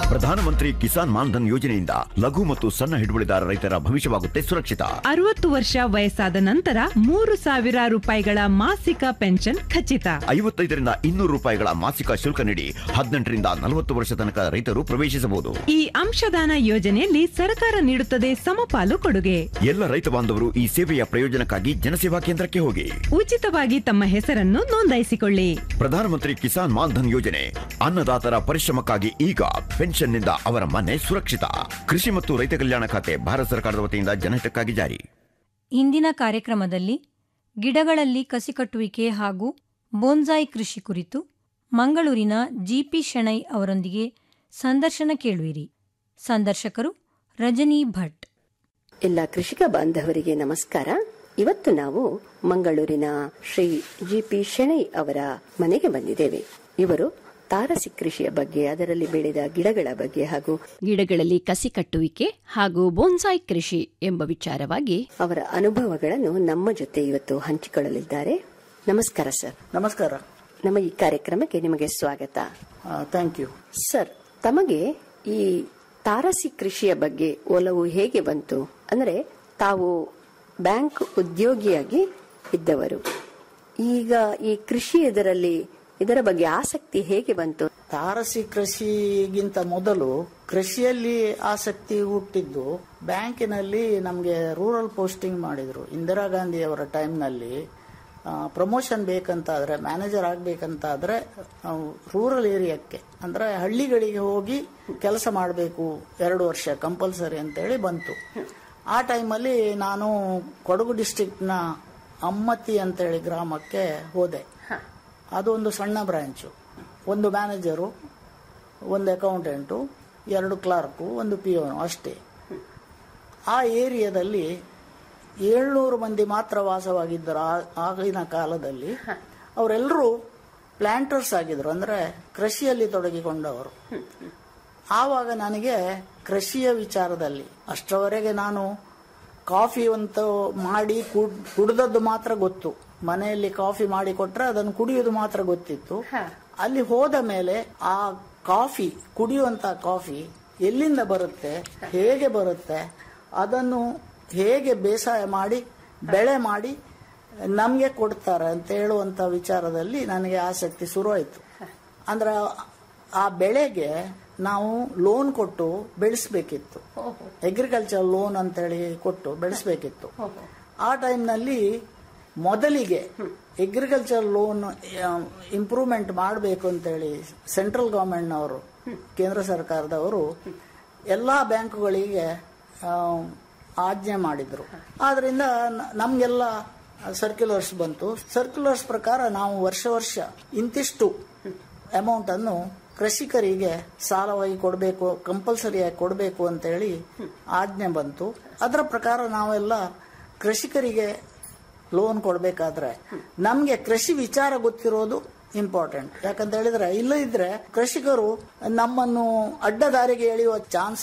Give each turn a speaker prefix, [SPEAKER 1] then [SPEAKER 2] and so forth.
[SPEAKER 1] ಪ್ರಧಾನಮಂತ್ರಿ ಕಿಸಾನ್ ಮಾನ್ಧನ್ ಯೋಜನೆಯಿಂದ ಲಘು ಮತ್ತು ಸಣ್ಣ ಹಿಡುವಳಿದಾರ ರೈತರ ಭವಿಷ್ಯವಾಗುತ್ತೆ ಸುರಕ್ಷಿತ
[SPEAKER 2] ಅರವತ್ತು ವರ್ಷ ವಯಸ್ಸಾದ ನಂತರ ಮೂರು ಸಾವಿರ ರೂಪಾಯಿಗಳ ಮಾಸಿಕ ಪೆನ್ಷನ್ ಖಚಿತ
[SPEAKER 1] ಐವತ್ತೈದರಿಂದ ಇನ್ನೂರು ರೂಪಾಯಿಗಳ ಮಾಸಿಕ ಶುಲ್ಕ ನೀಡಿ ಹದಿನೆಂಟರಿಂದ ನಲವತ್ತು ವರ್ಷ ತನಕ ರೈತರು ಪ್ರವೇಶಿಸಬಹುದು
[SPEAKER 2] ಈ ಅಂಶದಾನ ಯೋಜನೆಯಲ್ಲಿ ಸರ್ಕಾರ ನೀಡುತ್ತದೆ ಸಮಪಾಲು ಕೊಡುಗೆ
[SPEAKER 1] ಎಲ್ಲ ರೈತ ಬಾಂಧವರು ಈ ಸೇವೆಯ ಪ್ರಯೋಜನಕ್ಕಾಗಿ ಜನಸೇವಾ ಕೇಂದ್ರಕ್ಕೆ ಹೋಗಿ
[SPEAKER 2] ಉಚಿತವಾಗಿ ತಮ್ಮ ಹೆಸರನ್ನು ನೋಂದಾಯಿಸಿಕೊಳ್ಳಿ
[SPEAKER 1] ಪ್ರಧಾನಮಂತ್ರಿ ಕಿಸಾನ್ ಮಾನ್ಧನ್ ಯೋಜನೆ ಅನ್ನದಾತರ ಪರಿಶ್ರಮಕ್ಕಾಗಿ ಈಗ ಪೆನ್ಷನ್ನಿಂದ ಅವರ ಮನೆ ಸುರಕ್ಷಿತ ಕೃಷಿ ಮತ್ತು ರೈತ ಕಲ್ಯಾಣ ಖಾತೆ ಭಾರತ ಸರ್ಕಾರದ ವತಿಯಿಂದ ಜನಹಿತಕ್ಕಾಗಿ ಜಾರಿ
[SPEAKER 3] ಇಂದಿನ ಕಾರ್ಯಕ್ರಮದಲ್ಲಿ ಗಿಡಗಳಲ್ಲಿ ಕಸಿ ಕಟ್ಟುವಿಕೆ ಹಾಗೂ ಬೋನ್ಸಾಯಿ ಕೃಷಿ ಕುರಿತು ಮಂಗಳೂರಿನ ಜಿಪಿ ಶೆಣೈ ಅವರೊಂದಿಗೆ ಸಂದರ್ಶನ ಕೇಳುವಿರಿ ಸಂದರ್ಶಕರು ರಜನಿ ಭಟ್
[SPEAKER 4] ಎಲ್ಲ ಕೃಷಿಕ ಬಾಂಧವರಿಗೆ ನಮಸ್ಕಾರ ಇವತ್ತು ನಾವು ಮಂಗಳೂರಿನ ಶ್ರೀ ಜಿ ಪಿ ಶೆಣೈ ಅವರ ಮನೆಗೆ ಬಂದಿದ್ದೇವೆ ಇವರು ತಾರಸಿ ಕೃಷಿಯ ಬಗ್ಗೆ ಅದರಲ್ಲಿ ಬೆಳೆದ ಗಿಡಗಳ ಬಗ್ಗೆ ಹಾಗೂ
[SPEAKER 5] ಗಿಡಗಳಲ್ಲಿ ಕಸಿ ಕಟ್ಟುವಿಕೆ ಹಾಗೂ ಬೋನ್ಸಾಯ್ ಕೃಷಿ ಎಂಬ ವಿಚಾರವಾಗಿ
[SPEAKER 4] ಅವರ ಅನುಭವಗಳನ್ನು ನಮ್ಮ ಜೊತೆ ಇವತ್ತು ಹಂಚಿಕೊಳ್ಳಲಿದ್ದಾರೆ ನಮಸ್ಕಾರ ಸರ್
[SPEAKER 6] ನಮಸ್ಕಾರ
[SPEAKER 4] ನಮ್ಮ ಈ ಕಾರ್ಯಕ್ರಮಕ್ಕೆ ನಿಮಗೆ ಸ್ವಾಗತ
[SPEAKER 6] ಥ್ಯಾಂಕ್ ಯು
[SPEAKER 4] ಸರ್ ತಮಗೆ ಈ ತಾರಸಿ ಕೃಷಿಯ ಬಗ್ಗೆ ಒಲವು ಹೇಗೆ ಬಂತು ಅಂದ್ರೆ ತಾವು ಬ್ಯಾಂಕ್ ಉದ್ಯೋಗಿಯಾಗಿ ಇದ್ದವರು ಈಗ ಈ ಕೃಷಿ ಇದರಲ್ಲಿ ಇದರ ಬಗ್ಗೆ ಆಸಕ್ತಿ ಹೇಗೆ ಬಂತು
[SPEAKER 6] ತಾರಸಿ ಕೃಷಿಗಿಂತ ಮೊದಲು ಕೃಷಿಯಲ್ಲಿ ಆಸಕ್ತಿ ಹುಟ್ಟಿದ್ದು ಬ್ಯಾಂಕಿನಲ್ಲಿ ನಮಗೆ ರೂರಲ್ ಪೋಸ್ಟಿಂಗ್ ಮಾಡಿದ್ರು ಇಂದಿರಾ ಗಾಂಧಿ ಅವರ ಟೈಮ್ನಲ್ಲಿ ಪ್ರಮೋಷನ್ ಬೇಕಂತಾದ್ರೆ ಮ್ಯಾನೇಜರ್ ಆಗ್ಬೇಕಂತಾದ್ರೆ ರೂರಲ್ ಏರಿಯಾಕ್ಕೆ ಅಂದ್ರೆ ಹಳ್ಳಿಗಳಿಗೆ ಹೋಗಿ ಕೆಲಸ ಮಾಡಬೇಕು ಎರಡು ವರ್ಷ ಕಂಪಲ್ಸರಿ ಅಂತೇಳಿ ಬಂತು ಆ ಟೈಮಲ್ಲಿ ನಾನು ಕೊಡಗು ಡಿಸ್ಟಿಕ್ನ ಅಮ್ಮತ್ತಿ ಅಂತೇಳಿ ಗ್ರಾಮಕ್ಕೆ ಹೋದೆ ಅದು ಒಂದು ಸಣ್ಣ ಬ್ರಾಂಚು ಒಂದು ಮ್ಯಾನೇಜರು ಒಂದು ಅಕೌಂಟೆಂಟು ಎರಡು ಕ್ಲಾರ್ಕು ಒಂದು ಪಿ ಅಷ್ಟೇ ಆ ಏರಿಯಾದಲ್ಲಿ ಏಳ್ನೂರು ಮಂದಿ ಮಾತ್ರ ವಾಸವಾಗಿದ್ದರು ಆ- ಆಗಿನ ಕಾಲದಲ್ಲಿ ಅವರೆಲ್ಲರೂ ಪ್ಲಾಂಟರ್ಸ್ ಆಗಿದ್ರು ಅಂದ್ರೆ ಕೃಷಿಯಲ್ಲಿ ತೊಡಗಿಕೊಂಡವರು ಆವಾಗ ನನಗೆ ಕೃಷಿಯ ವಿಚಾರದಲ್ಲಿ ಅಷ್ಟರವರೆಗೆ ನಾನು ಕಾಫಿ ಅಂತ ಮಾಡಿ ಕುಡ್- ಕುಡ್ದದ್ದು ಮಾತ್ರ ಗೊತ್ತು ಮನೆಯಲ್ಲಿ ಕಾಫಿ ಮಾಡಿ ಕೊಟ್ರೆ ಅದನ್ನು ಕುಡಿಯುವುದು ಮಾತ್ರ ಗೊತ್ತಿತ್ತು ಅಲ್ಲಿ ಹೋದ ಮೇಲೆ ಆ ಕಾಫಿ ಕುಡಿಯುವಂತ ಕಾಫಿ ಎಲ್ಲಿಂದ ಬರುತ್ತೆ ಹೇಗೆ ಬರುತ್ತೆ ಅದನ್ನು ಹೇಗೆ ಬೇಸಾಯ ಮಾಡಿ ಬೆಳೆ ಮಾಡಿ ನಮಗೆ ಕೊಡ್ತಾರೆ ಅಂತ ಹೇಳುವಂತ ವಿಚಾರದಲ್ಲಿ ನನಗೆ ಆಸಕ್ತಿ ಶುರುವಾಯಿತು ಅಂದ್ರೆ ಆ ಬೆಳೆಗೆ ನಾವು ಲೋನ್ ಕೊಟ್ಟು ಬೆಳೆಸಬೇಕಿತ್ತು ಅಗ್ರಿಕಲ್ಚರ್ ಲೋನ್ ಅಂತೇಳಿ ಕೊಟ್ಟು ಬೆಳೆಸಬೇಕಿತ್ತು ಆ ಟೈಮ್ನಲ್ಲಿ ಮೊದಲಿಗೆ ಅಗ್ರಿಕಲ್ಚರ್ ಲೋನ್ ಇಂಪ್ರೂವ್ಮೆಂಟ್ ಮಾಡಬೇಕು ಅಂತೇಳಿ ಸೆಂಟ್ರಲ್ ಗವರ್ಮೆಂಟ್ನವರು ಕೇಂದ್ರ ಸರ್ಕಾರದವರು ಎಲ್ಲಾ ಬ್ಯಾಂಕುಗಳಿಗೆ ಆ, ಆಜ್ಞೆ ಮಾಡಿದ್ರು ಆದ್ರಿಂದ ನ- ನಮ್ಗೆಲ್ಲ ಸರ್ಕ್ಯುಲರ್ಸ್ ಬಂತು ಸರ್ಕ್ಯುಲರ್ಸ್ ಪ್ರಕಾರ ನಾವು ವರ್ಷ ವರ್ಷ ಇಂತಿಷ್ಟು ಅಮೌಂಟ್ ಅನ್ನು ಕೃಷಿಕರಿಗೆ ಸಾಲವಾಗಿ ಕೊಡಬೇಕು ಕಂಪಲ್ಸರಿಯಾಗಿ ಕೊಡಬೇಕು ಅಂತೇಳಿ ಆಜ್ಞೆ ಬಂತು ಅದರ ಪ್ರಕಾರ ನಾವೆಲ್ಲ ಕೃಷಿಕರಿಗೆ ಲೋನ್ ಕೊಡಬೇಕಾದ್ರೆ ನಮಗೆ ಕೃಷಿ ವಿಚಾರ ಗೊತ್ತಿರೋದು ಇಂಪಾರ್ಟೆಂಟ್ ಯಾಕಂತ ಹೇಳಿದ್ರೆ ಇಲ್ಲ ಇದ್ರೆ ಕೃಷಿಕರು ನಮ್ಮನ್ನು ಅಡ್ಡ ದಾರಿಗೆ ಎಳೆಯುವ ಚಾನ್ಸ್